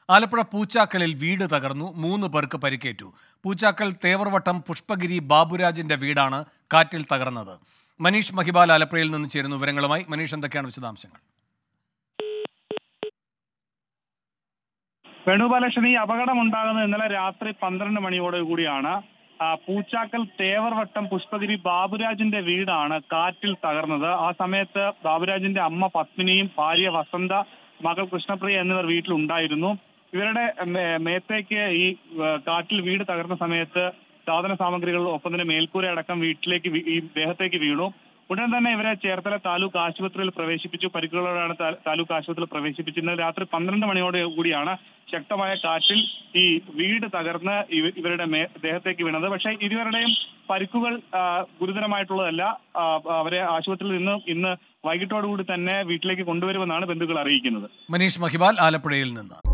ആലപ്പുഴ പൂച്ചാക്കലിൽ വീട് തകർന്നു മൂന്ന് പേർക്ക് പരിക്കേറ്റു പൂച്ചാക്കൽ തേവർവട്ടം പുഷ്പഗിരി ബാബുരാജിന്റെ വീടാണ് കാറ്റിൽ തകർന്നത് മനീഷ് മഹിബാൽ ആലപ്പുഴയിൽ നിന്ന് ചേരുന്നു വിവരങ്ങളുമായി മനീഷ് എന്തൊക്കെയാണ് വിശദാംശങ്ങൾ വേണുഗോപാലകൃഷ്ണൻ ഈ അപകടം ഉണ്ടാകുന്നത് ഇന്നലെ രാത്രി പന്ത്രണ്ട് മണിയോട് കൂടിയാണ് ആ, പൂച്ചാക്കൽ തേവർവട്ടം പുഷ്പഗിരി ബാബുരാജിന്റെ വീടാണ് കാറ്റിൽ തകർന്നത് ആ സമയത്ത് ബാബുരാജിന്റെ അമ്മ പത്മിനിയും ഭാര്യ വസന്ത മകൾ കൃഷ്ണപ്രിയ എന്നിവർ വീട്ടിലുണ്ടായിരുന്നു ഇവരുടെ മേ- മേത്തേക്ക് ഈ ആ, കാറ്റിൽ വീട് തകർന്ന സമയത്ത് സാധന സാമഗ്രികൾ ഒപ്പം തന്നെ മേൽക്കൂര അടക്കം വീട്ടിലേക്ക് വീ- ഈ ദേഹത്തേക്ക് വീണു ഉടൻ തന്നെ ഇവരെ ചേർത്തല താലൂക്ക് ആശുപത്രിയിൽ പ്രവേശിപ്പിച്ചു പരിക്കുകളോടാണ് താ- താലൂക്ക് ആശുപത്രിയിൽ പ്രവേശിപ്പിച്ചത് ഇന്നലെ രാത്രി പന്ത്രണ്ട് മണിയോട് കൂടിയാണ് ശക്തമായ കാറ്റിൽ ഈ വീട് തകർന്ന് ഇവ- ഇവരുടെ മേ ദേഹത്തേക്ക് വീണത് പക്ഷേ ഇരുവരുടെയും പരിക്കുകൾ ആ, ഗുരുതരമായിട്ടുള്ളതല്ല ആ, അവരെ ആശുപത്രിയിൽ നിന്ന് ഇന്ന് വൈകിട്ടോടുകൂടി തന്നെ വീട്ടിലേക്ക് കൊണ്ടുവരുമെന്നാണ് ബന്ധുക്കൾ അറിയിക്കുന്നത് മനീഷ് മഹിബാൽ ആലപ്പുഴയിൽ നിന്ന്